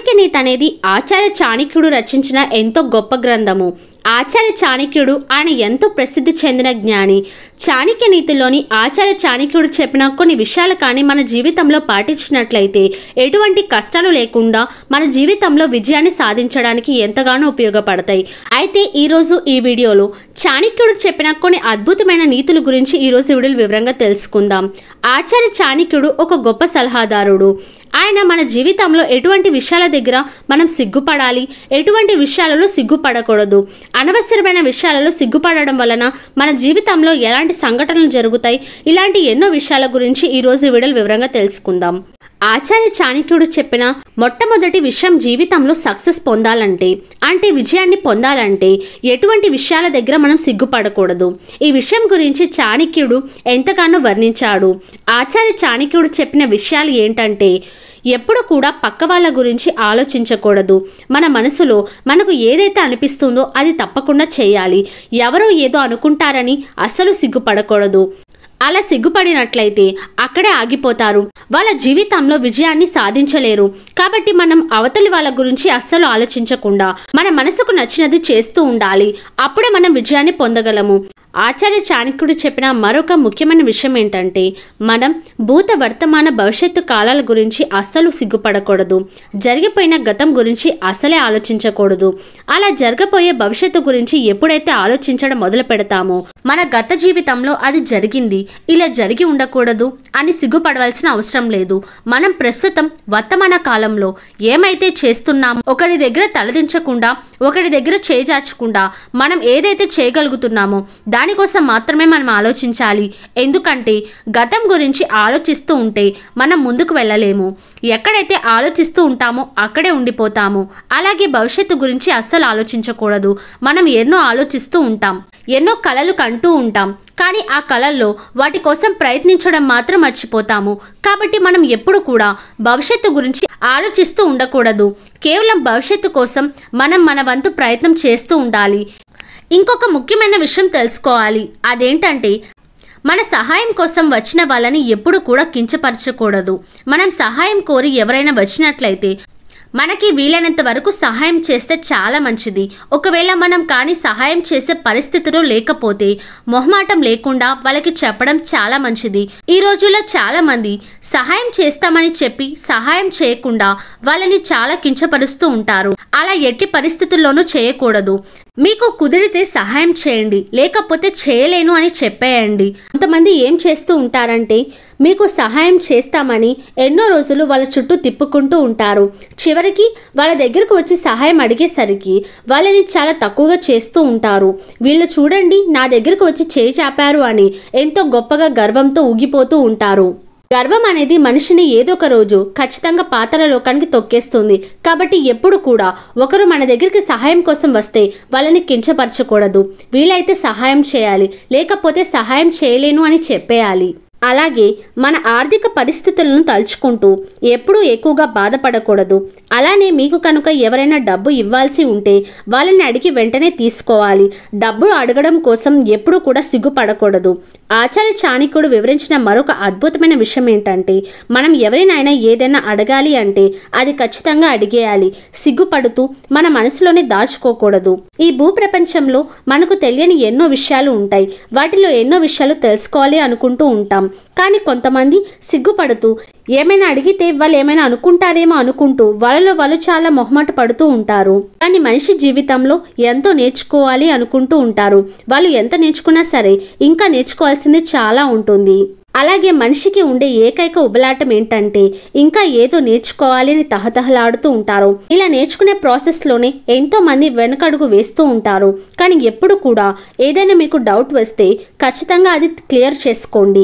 చాణక్యనీతి అనేది ఆచార్య చాణక్యుడు రచించిన ఎంతో గొప్ప గ్రంథము ఆచార్య చాణక్యుడు ఆయన ఎంతో ప్రసిద్ధి చెందిన జ్ఞాని చాణక్య నీతిలోని ఆచార్య చాణక్యుడు చెప్పిన కొన్ని విషయాలు కానీ మన జీవితంలో పాటించినట్లయితే ఎటువంటి కష్టాలు లేకుండా మన జీవితంలో విజయాన్ని సాధించడానికి ఎంతగానో ఉపయోగపడతాయి అయితే ఈరోజు ఈ వీడియోలో చాణక్యుడు చెప్పిన కొన్ని అద్భుతమైన నీతుల గురించి ఈరోజు వీడియోలో వివరంగా తెలుసుకుందాం ఆచార్య చాణక్యుడు ఒక గొప్ప సలహాదారుడు ఆయన మన జీవితంలో ఎటువంటి విషయాల దగ్గర మనం సిగ్గుపడాలి ఎటువంటి విషయాలలో సిగ్గుపడకూడదు అనవసరమైన విషయాలలో సిగ్గుపడడం వలన మన జీవితంలో ఎలాంటి సంఘటనలు జరుగుతాయి ఇలాంటి ఎన్నో విషయాల గురించి ఈరోజు ఈ వీడియోలో వివరంగా తెలుసుకుందాం ఆచార్య చాణక్యుడు చెప్పిన మొట్టమొదటి విషయం జీవితంలో సక్సెస్ పొందాలంటే అంటే విజయాన్ని పొందాలంటే ఎటువంటి విషయాల దగ్గర మనం సిగ్గుపడకూడదు ఈ విషయం గురించి చాణక్యుడు ఎంతగానో వర్ణించాడు ఆచార్య చాణక్యుడు చెప్పిన విషయాలు ఏంటంటే ఎప్పుడు కూడా పక్క వాళ్ళ గురించి ఆలోచించకూడదు మన మనసులో మనకు ఏదైతే అనిపిస్తుందో అది తప్పకుండా చేయాలి ఎవరో ఏదో అనుకుంటారని అస్సలు సిగ్గుపడకూడదు అలా సిగ్గుపడినట్లయితే అక్కడే ఆగిపోతారు వాళ్ళ జీవితంలో విజయాన్ని సాధించలేరు కాబట్టి మనం అవతలి వాళ్ళ గురించి అస్సలు ఆలోచించకుండా మన మనసుకు నచ్చినది చేస్తూ ఉండాలి అప్పుడే మనం విజయాన్ని పొందగలము ఆచార్య చాణక్యుడు చెప్పిన మరొక ముఖ్యమైన విషయం ఏంటంటే మనం భూత వర్తమాన భవిష్యత్తు కాలాల గురించి అస్సలు సిగ్గుపడకూడదు జరిగిపోయిన గతం గురించి అసలే ఆలోచించకూడదు అలా జరగబోయే భవిష్యత్తు గురించి ఎప్పుడైతే ఆలోచించడం మొదలు పెడతామో మన గత జీవితంలో అది జరిగింది ఇలా జరిగి ఉండకూడదు అని సిగ్గుపడవలసిన అవసరం లేదు మనం ప్రస్తుతం వర్తమాన కాలంలో ఏమైతే చేస్తున్నామో ఒకరి దగ్గర తలదించకుండా ఒకరి దగ్గర చేజాచకుండా మనం ఏదైతే చేయగలుగుతున్నామో దానికోసం మాత్రమే మనం ఆలోచించాలి ఎందుకంటే గతం గురించి ఆలోచిస్తూ ఉంటే మనం ముందుకు వెళ్ళలేము ఎక్కడైతే ఆలోచిస్తూ ఉంటామో అక్కడే ఉండిపోతాము అలాగే భవిష్యత్తు గురించి అస్సలు ఆలోచించకూడదు మనం ఎన్నో ఆలోచిస్తూ ఉంటాం ఎన్నో కలలు కంటూ ఉంటాం కానీ ఆ కలల్లో వాటి కోసం ప్రయత్నించడం మాత్రం మర్చిపోతాము కాబట్టి మనం ఎప్పుడు కూడా భవిష్యత్తు గురించి ఆలోచిస్తూ ఉండకూడదు కేవలం భవిష్యత్తు కోసం మనం మన వంతు ప్రయత్నం చేస్తూ ఉండాలి ఇంకొక ముఖ్యమైన విషయం తెలుసుకోవాలి అదేంటంటే మన సహాయం కోసం వచ్చిన వాళ్ళని ఎప్పుడు కూడా కించపరచకూడదు మనం సహాయం కోరి ఎవరైనా వచ్చినట్లయితే మనకి వీలైనంత వరకు సహాయం చేస్తే చాలా మంచిది ఒకవేళ మనం కానీ సహాయం చేసే పరిస్థితిలో లేకపోతే మొహమాటం లేకుండా వాళ్ళకి చెప్పడం చాలా మంచిది ఈ రోజుల్లో చాలా మంది సహాయం చేస్తామని చెప్పి సహాయం చేయకుండా వాళ్ళని చాలా కించపరుస్తూ ఉంటారు అలా ఎట్టి పరిస్థితుల్లోనూ చేయకూడదు మీకు కుదిరితే సహాయం చేయండి లేకపోతే చేయలేను అని చెప్పేయండి కొంతమంది ఏం చేస్తూ ఉంటారంటే మీకు సహాయం చేస్తామని ఎన్నో రోజులు వాళ్ళ చుట్టూ తిప్పుకుంటూ ఉంటారు చివరికి వాళ్ళ దగ్గరకు వచ్చి సహాయం అడిగేసరికి వాళ్ళని చాలా తక్కువగా చేస్తూ ఉంటారు వీళ్ళు చూడండి నా దగ్గరకు వచ్చి చేయి చాపారు అని ఎంతో గొప్పగా గర్వంతో ఊగిపోతూ ఉంటారు గర్వం అనేది మనిషిని ఏదో ఒక రోజు ఖచ్చితంగా పాతల లోకానికి తొక్కేస్తుంది కాబట్టి ఎప్పుడు కూడా ఒకరు మన దగ్గరికి సహాయం కోసం వస్తే వాళ్ళని కించపరచకూడదు వీలైతే సహాయం చేయాలి లేకపోతే సహాయం చేయలేను అని చెప్పేయాలి అలాగే మన ఆర్థిక పరిస్థితులను తలుచుకుంటూ ఎప్పుడూ ఎక్కువగా బాధపడకూడదు అలానే మీకు కనుక ఎవరైనా డబ్బు ఇవ్వాల్సి ఉంటే వాళ్ళని అడిగి వెంటనే తీసుకోవాలి డబ్బు అడగడం కోసం ఎప్పుడూ కూడా సిగ్గుపడకూడదు ఆచార్య చాణక్యుడు వివరించిన మరొక అద్భుతమైన విషయం ఏంటంటే మనం ఎవరినైనా ఏదైనా అడగాలి అంటే అది ఖచ్చితంగా అడిగేయాలి సిగ్గుపడుతూ మన మనసులోనే దాచుకోకూడదు ఈ భూప్రపంచంలో మనకు తెలియని ఎన్నో విషయాలు ఉంటాయి వాటిలో ఎన్నో విషయాలు తెలుసుకోవాలి అనుకుంటూ ఉంటాం కానీ కొంతమంది సిగ్గుపడుతూ ఏమైనా అడిగితే వాళ్ళు ఏమైనా అనుకుంటారేమో అనుకుంటూ వాళ్ళలో వాళ్ళు చాలా మొహమాట పడుతూ ఉంటారు కానీ మనిషి జీవితంలో ఎంతో నేర్చుకోవాలి అనుకుంటూ ఉంటారు వాళ్ళు ఎంత నేర్చుకున్నా సరే ఇంకా నేర్చుకోవాల్సింది చాలా ఉంటుంది అలాగే మనిషికి ఉండే ఏకైక ఉబలాటం ఏంటంటే ఇంకా ఏదో నేర్చుకోవాలి అని తహతహలాడుతూ ఉంటారు ఇలా నేర్చుకునే ప్రాసెస్లోనే ఎంతో మంది వెనకడుగు వేస్తూ ఉంటారు కానీ ఎప్పుడు కూడా ఏదైనా మీకు డౌట్ వస్తే ఖచ్చితంగా అది క్లియర్ చేసుకోండి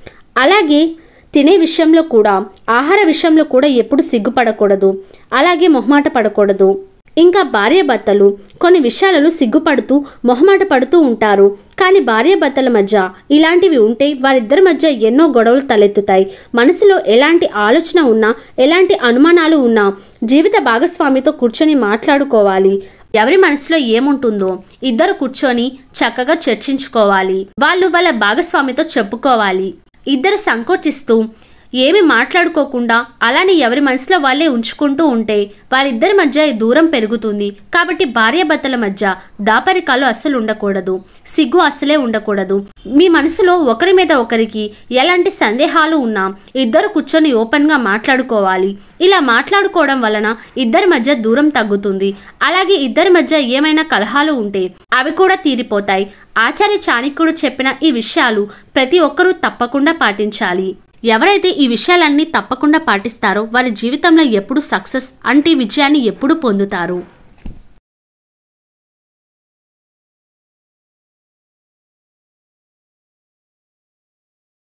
అలాగే తినే విషయంలో కూడా ఆహార విషయంలో కూడా ఎప్పుడు సిగ్గుపడకూడదు అలాగే మొహమాట పడకూడదు ఇంకా భార్యాభర్తలు కొన్ని విషయాలలో సిగ్గుపడుతూ మొహమాట పడుతూ ఉంటారు కానీ భార్యాభర్తల మధ్య ఇలాంటివి ఉంటే వారిద్దరి మధ్య ఎన్నో గొడవలు తలెత్తుతాయి మనసులో ఎలాంటి ఆలోచన ఉన్నా ఎలాంటి అనుమానాలు ఉన్నా జీవిత భాగస్వామితో కూర్చొని మాట్లాడుకోవాలి ఎవరి మనసులో ఏముంటుందో ఇద్దరు కూర్చొని చక్కగా చర్చించుకోవాలి వాళ్ళు వాళ్ళ భాగస్వామితో చెప్పుకోవాలి ఇద్దరు సంకోచిస్తూ ఏమి మాట్లాడుకోకుండా అలానే ఎవరి మనసులో వాళ్ళే ఉంచుకుంటూ ఉంటే వారిద్దరి మధ్య ఈ దూరం పెరుగుతుంది కాబట్టి భార్యాభర్తల మధ్య దాపరికాలు అస్సలు ఉండకూడదు సిగ్గు అస్సలే ఉండకూడదు మీ మనసులో ఒకరి మీద ఒకరికి ఎలాంటి సందేహాలు ఉన్నా ఇద్దరు కూర్చొని ఓపెన్గా మాట్లాడుకోవాలి ఇలా మాట్లాడుకోవడం వలన ఇద్దరి మధ్య దూరం తగ్గుతుంది అలాగే ఇద్దరి మధ్య ఏమైనా కలహాలు ఉంటే అవి కూడా తీరిపోతాయి ఆచార్య చాణక్యుడు చెప్పిన ఈ విషయాలు ప్రతి ఒక్కరూ తప్పకుండా పాటించాలి ఎవరైతే ఈ విషయాలన్నీ తప్పకుండా పాటిస్తారో వారి జీవితంలో ఎప్పుడు సక్సెస్ అంటే విజయాన్ని ఎప్పుడు పొందుతారు